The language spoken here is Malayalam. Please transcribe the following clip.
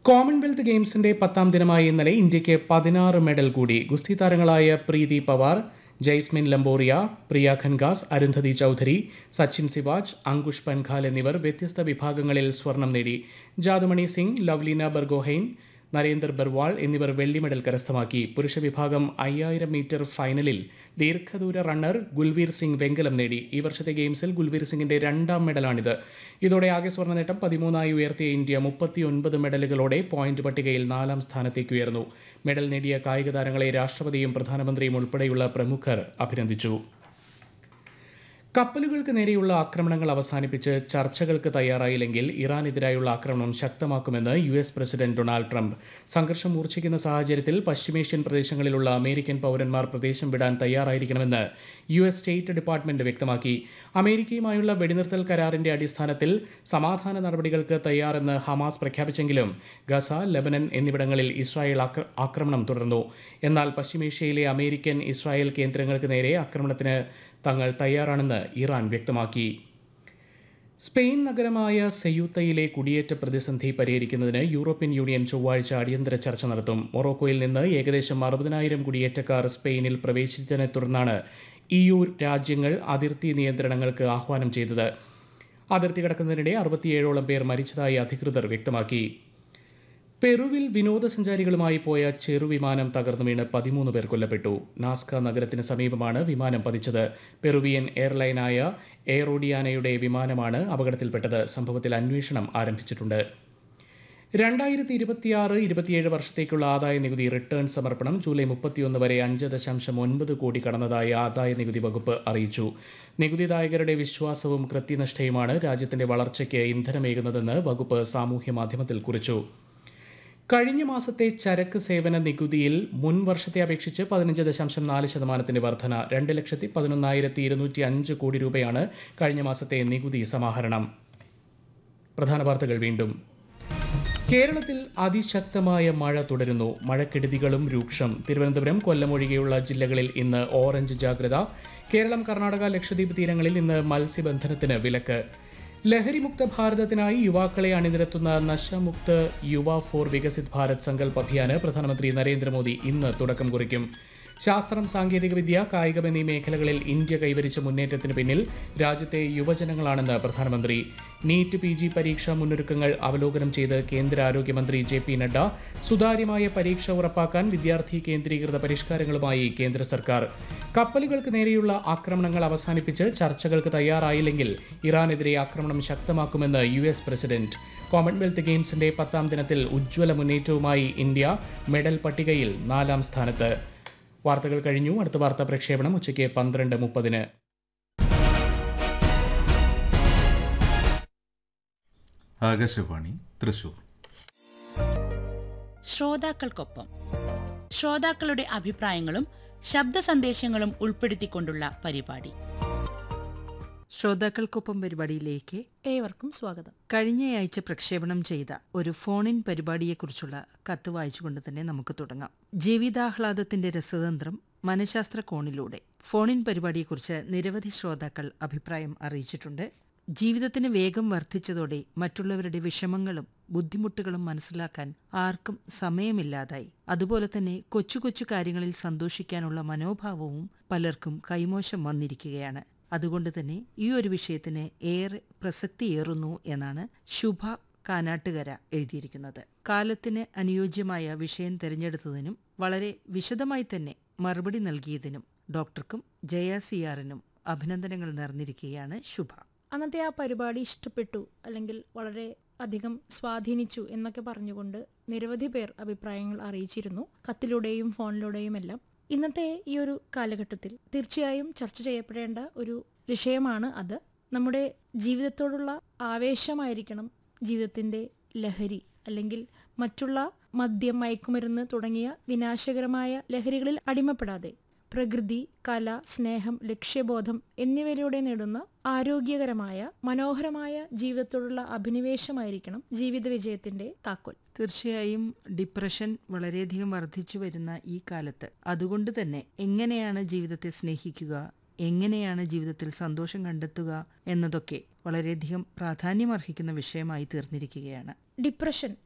കോമൺവെൽത്ത് ഗെയിംസിന്റെ പത്താം ദിനമായ ഇന്നലെ ഇന്ത്യയ്ക്ക് പതിനാറ് മെഡൽ കൂടി ഗുസ്തി താരങ്ങളായ പ്രീതി പവാർ ജയ്സ്മിൻ ലംബോറിയ പ്രിയ ഖൻഗാസ് അരുന്ധതി ചൌധരി സച്ചിൻ സിവാജ് അങ്കുഷ് പൻഖാൽ എന്നിവർ വ്യത്യസ്ത വിഭാഗങ്ങളിൽ സ്വർണം നേടി ജാദുമണി സിംഗ് ലവ്ലീന ബർഗോഹൈൻ നരേന്ദർ ബർവാൾ എന്നിവർ വെള്ളി മെഡൽ കരസ്ഥമാക്കി പുരുഷ വിഭാഗം അയ്യായിരം മീറ്റർ ഫൈനലിൽ ദീർഘദൂര റണ്ണർ ഗുൽവീർ സിംഗ് വെങ്കലം നേടി ഈ വർഷത്തെ ഗെയിംസിൽ ഗുൽവീർ സിംഗിന്റെ രണ്ടാം മെഡലാണിത് ഇതോടെ ആകെ സ്വർണ്ണ നേട്ടം പതിമൂന്നായി ഉയർത്തിയ ഇന്ത്യ മുപ്പത്തിയൊൻപത് മെഡലുകളോടെ പോയിന്റ് പട്ടികയിൽ നാലാം സ്ഥാനത്തേക്ക് ഉയർന്നു മെഡൽ നേടിയ കായിക താരങ്ങളെ രാഷ്ട്രപതിയും പ്രധാനമന്ത്രിയും ഉൾപ്പെടെയുള്ള പ്രമുഖർ അഭിനന്ദിച്ചു കപ്പലുകൾക്ക് നേരെയുള്ള ആക്രമണങ്ങൾ അവസാനിപ്പിച്ച് ചർച്ചകൾക്ക് തയ്യാറായില്ലെങ്കിൽ ഇറാനെതിരായുള്ള ആക്രമണം ശക്തമാക്കുമെന്ന് U S president Donald Trump സംഘർഷം മൂർച്ഛിക്കുന്ന സാഹചര്യത്തിൽ പശ്ചിമേഷ്യൻ പ്രദേശങ്ങളിലുള്ള അമേരിക്കൻ പൗരന്മാർ പ്രദേശം വിടാൻ തയ്യാറായിരിക്കണമെന്ന് യു എസ് സ്റ്റേറ്റ് ഡിപ്പാർട്ട്മെന്റ് വ്യക്തമാക്കി അമേരിക്കയുമായുള്ള വെടിനിർത്തൽ കരാറിന്റെ അടിസ്ഥാനത്തിൽ സമാധാന നടപടികൾക്ക് തയ്യാറെന്ന് ഹമാസ് പ്രഖ്യാപിച്ചെങ്കിലും ഗസ ലബനൻ എന്നിവിടങ്ങളിൽ ഇസ്രായേൽ ആക്ര- ആക്രമണം തുടർന്നു എന്നാൽ പശ്ചിമേഷ്യയിലെ അമേരിക്കൻ ഇസ്രായേൽ കേന്ദ്രങ്ങൾക്ക് നേരെ ആക്രമണത്തിന് തങ്ങൾ തയ്യാറാണെന്ന് ഇറാൻ വ്യക്തമാക്കി സ്പെയിൻ നഗരമായ സെയൂത്തയിലെ കുടിയേറ്റ പ്രതിസന്ധി പരിഹരിക്കുന്നതിന് യൂറോപ്യൻ യൂണിയൻ ചൊവ്വാഴ്ച അടിയന്തര ചർച്ച നടത്തും മൊറോക്കോയിൽ നിന്ന് ഏകദേശം അറുപതിനായിരം കുടിയേറ്റക്കാർ സ്പെയിനിൽ പ്രവേശിച്ചതിനെ തുടർന്നാണ് ഇ യു രാജ്യങ്ങൾ അതിർത്തി നിയന്ത്രണങ്ങൾക്ക് ആഹ്വാനം ചെയ്തത് അതിർത്തി കടക്കുന്നതിനിടെ അറുപത്തിയേഴോളം പേർ മരിച്ചതായി അധികൃതർ വ്യക്തമാക്കി പെറുവിൽ വിനോദസഞ്ചാരികളുമായി പോയ ചെറുവിമാനം തകർന്നു വീണ് പതിമൂന്ന് പേർ കൊല്ലപ്പെട്ടു നാസ്ക നഗരത്തിന് സമീപമാണ് വിമാനം പതിച്ചത് പെറുവിയൻ എയർലൈനായ എയറോഡിയാനയുടെ വിമാനമാണ് അപകടത്തിൽപ്പെട്ടത് സംഭവത്തിൽ അന്വേഷണം ആരംഭിച്ചിട്ടുണ്ട് രണ്ടായിരത്തി ഇരുപത്തിയാറ് ഇരുപത്തിയേഴ് വർഷത്തേക്കുള്ള ആദായ നികുതി റിട്ടേൺ സമർപ്പണം ജൂലൈ മുപ്പത്തിയൊന്ന് വരെ അഞ്ച് ദശാംശം ഒൻപത് കോടി കടന്നതായി ആദായ നികുതി വകുപ്പ് അറിയിച്ചു നികുതിദായകരുടെ വിശ്വാസവും കൃത്യനിഷ്ഠയുമാണ് രാജ്യത്തിന്റെ വളർച്ചയ്ക്ക് ഇന്ധനമേകുന്നതെന്ന് വകുപ്പ് സാമൂഹ്യ മാധ്യമത്തിൽ കുറിച്ചു കഴിഞ്ഞ മാസത്തെ ചരക്ക് സേവന നികുതിയിൽ മുൻ വർഷത്തെ അപേക്ഷിച്ച് പതിനഞ്ച് ദശാംശം നാല് ശതമാനത്തിന്റെ വർധന രണ്ട് ലക്ഷത്തി പതിനൊന്നായിരത്തി ഇരുന്നൂറ്റി അഞ്ച് കോടി രൂപയാണ് കഴിഞ്ഞ മാസത്തെ നികുതി സമാഹരണം പ്രധാന വാർത്തകൾ വീണ്ടും കേരളത്തിൽ അതിശക്തമായ മഴ തുടരുന്നു മഴക്കെടുതികളും രൂക്ഷം തിരുവനന്തപുരം കൊല്ലം ഒഴികെയുള്ള ജില്ലകളിൽ ഇന്ന് ഓറഞ്ച് ജാഗ്രത കേരളം കർണാടക ലക്ഷദ്വീപ് തീരങ്ങളിൽ ഇന്ന് മത്സ്യബന്ധനത്തിന് വിലക്ക് ലഹരിമുക്ത ഭാരതത്തിനായി യുവാക്കളെ അണിനിരത്തുന്ന നശമുക്ത് യുവ ഫോർ വികസിത് ഭാരത് സങ്കൽപ് അഭിയാന് പ്രധാനമന്ത്രി നരേന്ദ്രമോദി ഇന്ന് തുടക്കം കുറിക്കും ശാസ്ത്രം സാങ്കേതികവിദ്യ കായികം എന്നീ മേഖലകളിൽ ഇന്ത്യ കൈവരിച്ച മുന്നേറ്റത്തിന് പിന്നിൽ രാജ്യത്തെ യുവജനങ്ങളാണെന്ന് പ്രധാനമന്ത്രി നീറ്റ് പി ജി പരീക്ഷാ മുന്നൊരുക്കങ്ങൾ അവലോകനം ചെയ്ത് കേന്ദ്ര ആരോഗ്യമന്ത്രി ജെ പി നഡ്ഡ സുതാര്യമായ പരീക്ഷ ഉറപ്പാക്കാൻ വിദ്യാർത്ഥി കേന്ദ്രീകൃത പരിഷ്കാരങ്ങളുമായി കേന്ദ്ര സർക്കാർ കപ്പലുകൾക്ക് നേരെയുള്ള ആക്രമണങ്ങൾ അവസാനിപ്പിച്ച് ചർച്ചകൾക്ക് തയ്യാറായില്ലെങ്കിൽ ഇറാനെതിരെ ആക്രമണം ശക്തമാക്കുമെന്ന് യു എസ് പ്രസിഡന്റ് കോമൺവെൽത്ത് ഗെയിംസിന്റെ പത്താം ദിനത്തിൽ ഉജ്ജ്വല മുന്നേറ്റവുമായി ഇന്ത്യ മെഡൽ പട്ടികയിൽ നാലാം സ്ഥാനത്ത് വാർത്തകൾ കഴിഞ്ഞു അടുത്ത വാർത്താ പ്രക്ഷേപണം ഉച്ചയ്ക്ക് പന്ത്രണ്ട് മുപ്പതിന് ആകാശവാണി തൃശൂർ ശ്രോതാക്കൾക്കൊപ്പം ശ്രോതാക്കളുടെ അഭിപ്രായങ്ങളും ശബ്ദ സന്ദേശങ്ങളും ഉൾപ്പെടുത്തിക്കൊണ്ടുള്ള പരിപാടി ശ്രോതാക്കൾക്കൊപ്പം പരിപാടിയിലേക്ക് ഏവർക്കും സ്വാഗതം കഴിഞ്ഞയാഴ്ച പ്രക്ഷേപണം ചെയ്ത ഒരു ഫോണിൻ പരിപാടിയെക്കുറിച്ചുള്ള കത്ത് വായിച്ചുകൊണ്ട് തന്നെ നമുക്ക് തുടങ്ങാം ജീവിതാഹ്ലാദത്തിന്റെ രസതന്ത്രം മനഃശാസ്ത്ര കോണിലൂടെ ഫോണിൻ പരിപാടിയെക്കുറിച്ച് നിരവധി ശ്രോതാക്കൾ അഭിപ്രായം അറിയിച്ചിട്ടുണ്ട് ജീവിതത്തിന് വേഗം വർദ്ധിച്ചതോടെ മറ്റുള്ളവരുടെ വിഷമങ്ങളും ബുദ്ധിമുട്ടുകളും മനസ്സിലാക്കാൻ ആർക്കും സമയമില്ലാതായി അതുപോലെ തന്നെ കൊച്ചു കൊച്ചു കാര്യങ്ങളിൽ സന്തോഷിക്കാനുള്ള മനോഭാവവും പലർക്കും കൈമോശം വന്നിരിക്കുകയാണ് അതുകൊണ്ട് തന്നെ ഈ ഒരു വിഷയത്തിന് ഏറെ പ്രസക്തിയേറുന്നു എന്നാണ് ശുഭ കാനാട്ടുകര എഴുതിയിരിക്കുന്നത് കാലത്തിന് അനുയോജ്യമായ വിഷയം തിരഞ്ഞെടുത്തതിനും വളരെ വിശദമായി തന്നെ മറുപടി നൽകിയതിനും ഡോക്ടർക്കും ജയ സിയാറിനും അഭിനന്ദനങ്ങൾ നേർന്നിരിക്കുകയാണ് ശുഭ അന്നത്തെ ആ പരിപാടി ഇഷ്ടപ്പെട്ടു അല്ലെങ്കിൽ വളരെ അധികം സ്വാധീനിച്ചു എന്നൊക്കെ പറഞ്ഞുകൊണ്ട് നിരവധി പേർ അഭിപ്രായങ്ങൾ അറിയിച്ചിരുന്നു കത്തിലൂടെയും ഫോണിലൂടെയും എല്ലാം ഇന്നത്തെ ഈ ഒരു കാലഘട്ടത്തിൽ തീർച്ചയായും ചർച്ച ചെയ്യപ്പെടേണ്ട ഒരു വിഷയമാണ് അത് നമ്മുടെ ജീവിതത്തോടുള്ള ആവേശമായിരിക്കണം ജീവിതത്തിന്റെ ലഹരി അല്ലെങ്കിൽ മറ്റുള്ള മദ്യം മയക്കുമരുന്ന് തുടങ്ങിയ വിനാശകരമായ ലഹരികളിൽ അടിമപ്പെടാതെ പ്രകൃതി കല സ്നേഹം ലക്ഷ്യബോധം എന്നിവയിലൂടെ നേടുന്ന ആരോഗ്യകരമായ മനോഹരമായ ജീവിതത്തോടുള്ള അഭിനിവേശമായിരിക്കണം ജീവിത വിജയത്തിന്റെ താക്കോൽ തീർച്ചയായും ഡിപ്രഷൻ വളരെയധികം വർദ്ധിച്ചു വരുന്ന ഈ കാലത്ത് അതുകൊണ്ട് തന്നെ എങ്ങനെയാണ് ജീവിതത്തെ സ്നേഹിക്കുക എങ്ങനെയാണ് ജീവിതത്തിൽ സന്തോഷം കണ്ടെത്തുക എന്നതൊക്കെ വളരെയധികം പ്രാധാന്യമർഹിക്കുന്ന വിഷയമായി തീർന്നിരിക്കുകയാണ് ഡിപ്രഷൻ